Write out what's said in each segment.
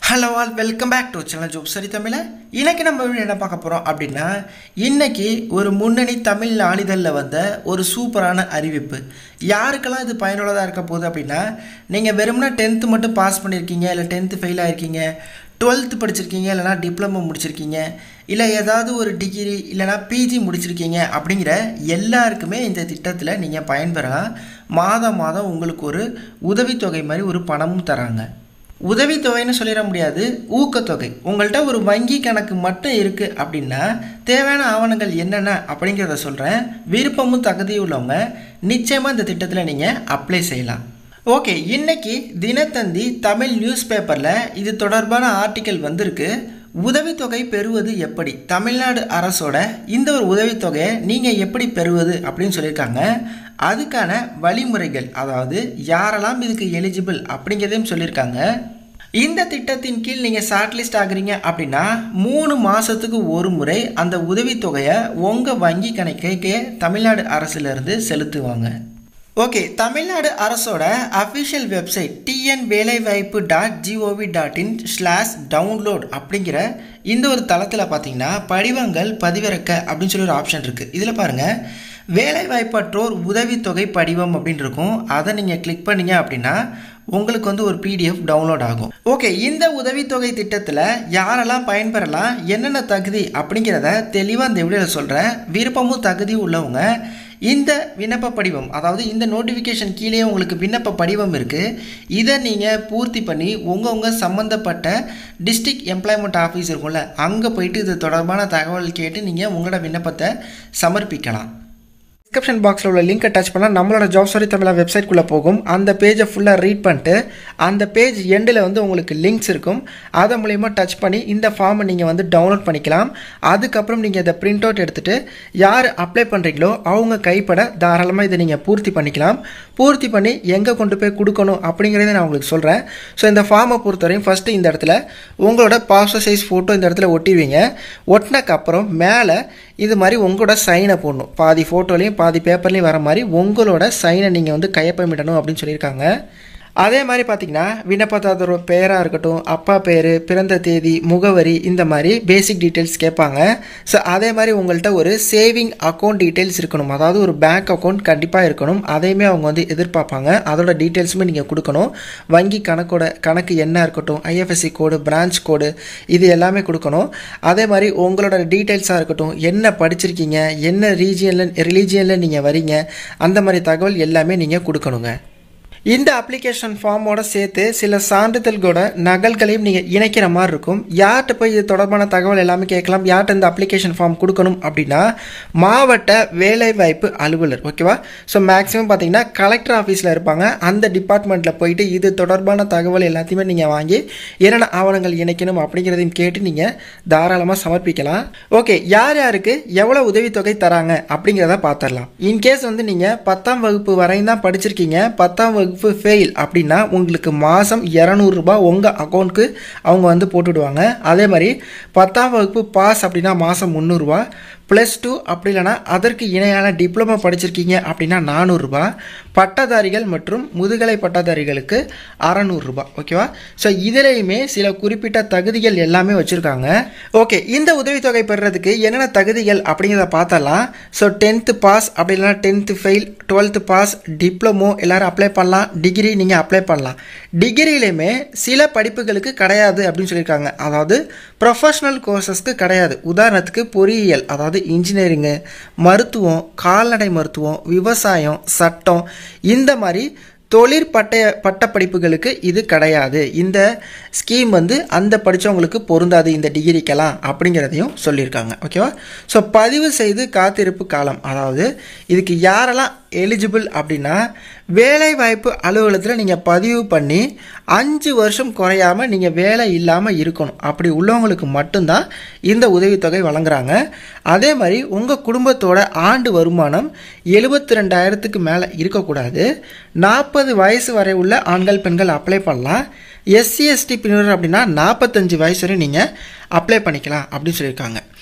hello all welcome back to channel job சரி தமிழ இன்னைக்கு நம்ம வீடியோ என்ன பார்க்க போகிறோம் அப்படின்னா இன்னைக்கு ஒரு முன்னணி தமிழ் நாளிதழில் வந்த ஒரு சூப்பரான அறிவிப்பு யாருக்கெல்லாம் இது பயனுள்ளதாக இருக்க போகுது அப்படின்னா நீங்கள் வெறும்னா டென்த்து மட்டும் பாஸ் பண்ணியிருக்கீங்க இல்லை டென்த்து ஃபெயில் ஆயிருக்கீங்க டுவெல்த்து படிச்சிருக்கீங்க இல்லைனா டிப்ளமோ முடிச்சிருக்கீங்க இல்லை ஏதாவது ஒரு டிகிரி இல்லைனா பிஜி முடிச்சிருக்கீங்க அப்படிங்கிற எல்லாருக்குமே இந்த திட்டத்தில் நீங்கள் பயன்பெறலாம் மாதம் மாதம் உங்களுக்கு ஒரு உதவித்தொகை மாதிரி ஒரு பணமும் தராங்க உதவித்தொகைன்னு சொல்லிட முடியாது ஊக்கத்தொகை உங்கள்கிட்ட ஒரு வங்கி கணக்கு மட்டும் இருக்குது அப்படின்னா தேவையான ஆவணங்கள் என்னென்ன அப்படிங்கிறத சொல்கிறேன் விருப்பமும் தகுதியும் உள்ளவங்க நிச்சயமாக இந்த திட்டத்தில் நீங்கள் அப்ளை செய்யலாம் ஓகே இன்னைக்கு தினத்தந்தி தமிழ் நியூஸ் பேப்பரில் இது தொடர்பான ஆர்டிக்கல் வந்திருக்கு உதவித்தொகை பெறுவது எப்படி தமிழ்நாடு அரசோட இந்த ஒரு உதவித்தொகையை நீங்கள் எப்படி பெறுவது அப்படின்னு சொல்லியிருக்காங்க அதுக்கான வழிமுறைகள் அதாவது யாரெல்லாம் இதுக்கு எலிஜிபிள் அப்படிங்கிறதையும் சொல்லியிருக்காங்க இந்த திட்டத்தின் கீழ் நீங்கள் ஷார்ட் லிஸ்ட் ஆகுறீங்க அப்படின்னா மூணு மாதத்துக்கு ஒரு முறை அந்த உதவித்தொகையை உங்கள் வங்கி கணக்குக்கு தமிழ்நாடு அரசுலேருந்து செலுத்துவாங்க ஓகே தமிழ்நாடு அரசோட அஃபிஷியல் வெப்சைட் டிஎன் வேலைவாய்ப்பு dot GOV dot in slash download அப்படிங்கிற இந்த ஒரு தளத்தில் பார்த்தீங்கன்னா படிவங்கள் பதிவிறக்க அப்படின்னு சொல்லி ஒரு ஆப்ஷன் இருக்குது இதில் பாருங்கள் வேலைவாய்ப்பற்றோர் உதவித்தொகை படிவம் அப்படின்னு இருக்கும் அதை நீங்கள் கிளிக் பண்ணீங்க அப்படின்னா உங்களுக்கு வந்து ஒரு பிடிஎஃப் டவுன்லோட் ஆகும் ஓகே இந்த உதவித்தொகை திட்டத்தில் யாரெல்லாம் பயன்பெறலாம் என்னென்ன தகுதி அப்படிங்கிறத தெளிவாக இந்த வீடியோவில் சொல்கிறேன் விருப்பமும் தகுதி உள்ளவங்க இந்த விண்ணப்ப படிவம் அதாவது இந்த நோட்டிஃபிகேஷன் கீழே உங்களுக்கு விண்ணப்ப படிவம் இருக்குது இதை நீங்கள் பூர்த்தி பண்ணி உங்கள் உங்கள் சம்மந்தப்பட்ட டிஸ்ட்ரிக்ட் எம்ப்ளாய்மெண்ட் ஆஃபீஸ் இருக்கும்ல அங்கே போயிட்டு இது தொடர்பான தகவல் கேட்டு நீங்கள் உங்களோட விண்ணப்பத்தை சமர்ப்பிக்கலாம் டிஸ்கிரிப்ஷன் பாக்ஸில் உள்ள லிங்கை டச் பண்ணால் நம்மளோட ஜாப் சாரி தமிழா வெப்சைட்குள்ளே போகும் அந்த பேஜை ஃபுல்லாக ரீட் பண்ணிட்டு அந்த பேஜ் எண்டில் வந்து உங்களுக்கு லிங்க்ஸ் இருக்கும் அதை மூலயமா டச் பண்ணி இந்த ஃபார்மை நீங்கள் வந்து டவுன்லோட் பண்ணிக்கலாம் அதுக்கப்புறம் நீங்கள் இதை பிரிண்ட் அவுட் எடுத்துகிட்டு யார் அப்ளை பண்ணுறீங்களோ அவங்க கைப்பட தாராளமாக இதை நீங்கள் பூர்த்தி பண்ணிக்கலாம் பூர்த்தி பண்ணி எங்கே கொண்டு போய் கொடுக்கணும் அப்படிங்கிறத நான் உங்களுக்கு சொல்கிறேன் ஸோ இந்த ஃபார்மை பொறுத்தவரையும் ஃபஸ்ட்டு இந்த இடத்துல உங்களோட பாஸ்போர்ட் சைஸ் ஃபோட்டோ இந்த இடத்துல ஒட்டிடுவீங்க ஒட்டினக்கப்புறம் மேலே இது மாதிரி உங்களோட சைனை போடணும் பாதி ஃபோட்டோலையும் பாதி பேப்பர்லேயும் வர மாதிரி உங்களோட சைனை நீங்கள் வந்து கையொப்பமிடணும் அப்படின்னு சொல்லியிருக்காங்க அதே மாதிரி பார்த்தீங்கன்னா விண்ணப்பதாரர் பெயராக இருக்கட்டும் அப்பா பேர் பிறந்த தேதி முகவரி இந்த மாதிரி பேசிக் டீட்டெயில்ஸ் கேட்பாங்க ஸோ அதே மாதிரி உங்கள்கிட்ட ஒரு சேவிங் அக்கௌண்ட் டீட்டெயில்ஸ் இருக்கணும் அதாவது ஒரு பேங்க் அக்கௌண்ட் கண்டிப்பாக இருக்கணும் அதையுமே அவங்க வந்து எதிர்பார்ப்பாங்க அதோட டீட்டெயில்ஸுமே நீங்கள் கொடுக்கணும் வங்கி கணக்கோட கணக்கு என்ன இருக்கட்டும் ஐஎஃப்எஸ்சி கோடு பிரான்ச் கோடு இது எல்லாமே கொடுக்கணும் அதே மாதிரி உங்களோட டீட்டெயில்ஸாக இருக்கட்டும் என்ன படிச்சிருக்கீங்க என்ன ரீஜியனில் ரிலீஜியனில் நீங்கள் வரீங்க அந்த மாதிரி தகவல் எல்லாமே நீங்கள் கொடுக்கணுங்க இந்த அப்ளிகேஷன் ஃபார்மோட சேர்த்து சில சான்றிதழ்களோட நகல்களையும் நீங்கள் இணைக்கிற மாதிரி இருக்கும் யார்கிட்ட போய் இது தொடர்பான தகவல் எல்லாமே கேட்கலாம் யார்கிட்ட இந்த அப்ளிகேஷன் ஃபார்ம் கொடுக்கணும் அப்படின்னா மாவட்ட வேலைவாய்ப்பு அலுவலர் ஓகேவா ஸோ மேக்ஸிமம் பார்த்தீங்கன்னா கலெக்டர் ஆஃபீஸில் இருப்பாங்க அந்த டிபார்ட்மெண்ட்டில் போயிட்டு இது தொடர்பான தகவல் எல்லாத்தையுமே நீங்கள் வாங்கி என்னென்ன ஆவணங்கள் இணைக்கணும் அப்படிங்கிறதையும் கேட்டு நீங்கள் தாராளமாக சமர்ப்பிக்கலாம் ஓகே யார் யாருக்கு எவ்வளோ உதவித்தொகை தராங்க அப்படிங்கிறத பார்த்துடலாம் இன்கேஸ் வந்து நீங்கள் பத்தாம் வகுப்பு வரையும் தான் படிச்சிருக்கீங்க பத்தாம் வகுப்பு ஃபெயில் அப்படின்னா உங்களுக்கு மாதம் இரநூறுபா உங்கள் அக்கௌண்ட்க்கு அவங்க வந்து போட்டுவிடுவாங்க அதே மாதிரி பத்தாம் வகுப்பு பாஸ் அப்படின்னா மாதம் முந்நூறுரூவா ப்ளஸ் டூ அப்படி இல்லைனா அதற்கு இணையான டிப்ளமோ படிச்சிருக்கீங்க அப்படின்னா நானூறுரூபா பட்டதாரிகள் மற்றும் முதுகலை பட்டதாரிகளுக்கு அறநூறுரூபா ஓகேவா ஸோ இதுலேயுமே சில குறிப்பிட்ட தகுதிகள் எல்லாமே வச்சுருக்காங்க ஓகே இந்த உதவித்தொகை பெறுறதுக்கு என்னென்ன தகுதிகள் அப்படிங்கிறத பார்த்தலாம் ஸோ டென்த்து பாஸ் அப்படி இல்லைனா tenth fail twelfth pass diploma எல்லோரும் அப்ளை பண்ணலாம் டிகிரி நீங்கள் அப்ளை பண்ணலாம் டிகிரியிலையுமே சில படிப்புகளுக்கு கிடையாது அப்படின்னு சொல்லியிருக்காங்க அதாவது ப்ரொஃபஷ்னல் கோர்சஸ்க்கு கிடையாது உதாரணத்துக்கு பொறியியல் அதாவது இன்ஜினியரிங்கு மருத்துவம் கால்நடை மருத்துவம் விவசாயம் சட்டம் இந்த மாதிரி தொழிற்பட்டய பட்டப்படிப்புகளுக்கு இது கிடையாது இந்த ஸ்கீம் வந்து அந்த படித்தவங்களுக்கு பொருந்தாது இந்த டிகிரிக்கெல்லாம் அப்படிங்கிறதையும் சொல்லியிருக்காங்க ஓகேவா ஸோ பதிவு செய்து காத்திருப்பு காலம் அதாவது இதுக்கு யாரெல்லாம் எலிஜிபிள் அப்படின்னா வேலைவாய்ப்பு அலுவலகத்தில் நீங்கள் பதிவு பண்ணி அஞ்சு வருஷம் குறையாமல் நீங்கள் வேலை இல்லாமல் இருக்கணும் அப்படி உள்ளவங்களுக்கு மட்டும்தான் இந்த உதவித்தொகை வழங்குறாங்க அதே மாதிரி உங்கள் குடும்பத்தோட ஆண்டு வருமானம் எழுபத்தி ரெண்டாயிரத்துக்கு மேலே இருக்கக்கூடாது நாற்பது வயசு வரை உள்ள ஆண்கள் பெண்கள் அப்ளை பண்ணலாம் எஸ்சி எஸ்டி பிரிவினர் அப்படின்னா நாற்பத்தஞ்சு வயசு வரை நீங்கள் அப்ளை பண்ணிக்கலாம் அப்படின்னு சொல்லியிருக்காங்க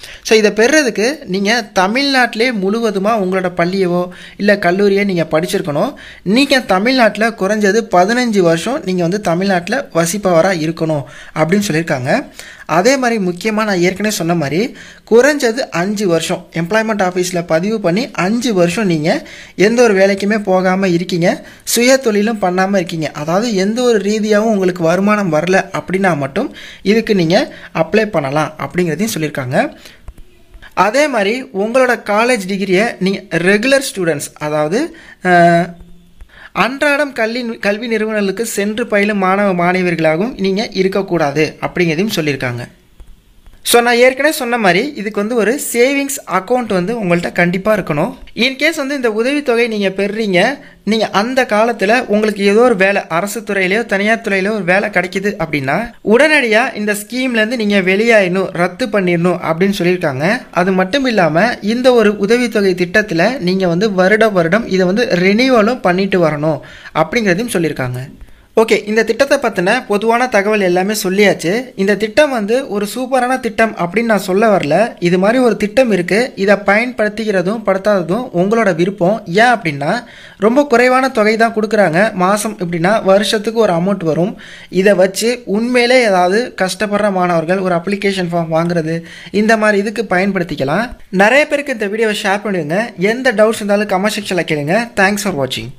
ஸோ இதை பெறுறதுக்கு நீங்கள் தமிழ்நாட்டிலே முழுவதுமாக உங்களோட பள்ளியவோ இல்லை கல்லூரியோ நீங்கள் படிச்சிருக்கணும் நீங்கள் தமிழ்நாட்டில் குறைஞ்சது பதினஞ்சு வருஷம் நீங்கள் வந்து தமிழ்நாட்டில் வசிப்பவராக இருக்கணும் அப்படின்னு சொல்லியிருக்காங்க அதே மாதிரி முக்கியமாக நான் ஏற்கனவே சொன்ன மாதிரி குறைஞ்சது அஞ்சு வருஷம் எம்ப்ளாய்மெண்ட் ஆஃபீஸில் பதிவு பண்ணி அஞ்சு வருஷம் நீங்கள் எந்த ஒரு வேலைக்குமே போகாமல் இருக்கீங்க சுய தொழிலும் பண்ணாமல் இருக்கீங்க அதாவது எந்த ஒரு ரீதியாகவும் உங்களுக்கு வருமானம் வரல அப்படின்னா மட்டும் இதுக்கு நீங்கள் அப்ளை பண்ணலாம் அப்படிங்கிறதையும் சொல்லியிருக்காங்க அதே மாதிரி உங்களோட காலேஜ் டிகிரியை நீங்கள் ரெகுலர் ஸ்டூடெண்ட்ஸ் அதாவது அஹ், அன்றாடம் கல்வி கல்வி நிறுவனங்களுக்கு சென்று பயிலும் மாணவ மாணவியர்களாகவும் நீங்கள் இருக்கக்கூடாது அப்படிங்கிறதையும் சொல்லியிருக்காங்க ஸோ நான் ஏற்கனவே சொன்ன மாதிரி இதுக்கு வந்து ஒரு சேவிங்ஸ் அக்கௌண்ட் வந்து உங்கள்கிட்ட கண்டிப்பாக இருக்கணும் இன்கேஸ் வந்து இந்த உதவித்தொகை நீங்கள் பெறுறீங்க நீங்கள் அந்த காலத்தில் உங்களுக்கு ஏதோ ஒரு வேலை அரசு துறையிலையோ தனியார் துறையிலோ ஒரு வேலை கிடைக்குது அப்படின்னா உடனடியாக இந்த ஸ்கீம்லேருந்து நீங்கள் வெளியாயிடணும் ரத்து பண்ணிடணும் அப்படின்னு சொல்லியிருக்காங்க அது மட்டும் இல்லாமல் இந்த ஒரு உதவித்தொகை திட்டத்தில் நீங்கள் வந்து வருடம் வருடம் இதை வந்து ரெனியூவலும் பண்ணிட்டு வரணும் அப்படிங்கிறதையும் சொல்லியிருக்காங்க ஓகே இந்த திட்டத்தை பற்றின பொதுவான தகவல் எல்லாமே சொல்லியாச்சு இந்த திட்டம் வந்து ஒரு சூப்பரான திட்டம் அப்படின்னு நான் சொல்ல வரல இது மாதிரி ஒரு திட்டம் இருக்குது இதை பயன்படுத்திக்கிறதும் படுத்தாததும் உங்களோட விருப்பம் ஏன் அப்படின்னா ரொம்ப குறைவான தொகை தான் கொடுக்குறாங்க மாதம் எப்படின்னா வருஷத்துக்கு ஒரு அமௌண்ட் வரும் இதை வச்சு உண்மையிலே ஏதாவது கஷ்டப்படுற மாணவர்கள் ஒரு அப்ளிகேஷன் ஃபார்ம் வாங்குறது இந்த மாதிரி இதுக்கு பயன்படுத்திக்கலாம் நிறைய பேருக்கு இந்த வீடியோவை ஷேர் பண்ணுங்க எந்த டவுட்ஸ் இருந்தாலும் கமெண்ட் செக்ஷனில் கேளுங்க தேங்க்ஸ் ஃபார் வாட்சிங்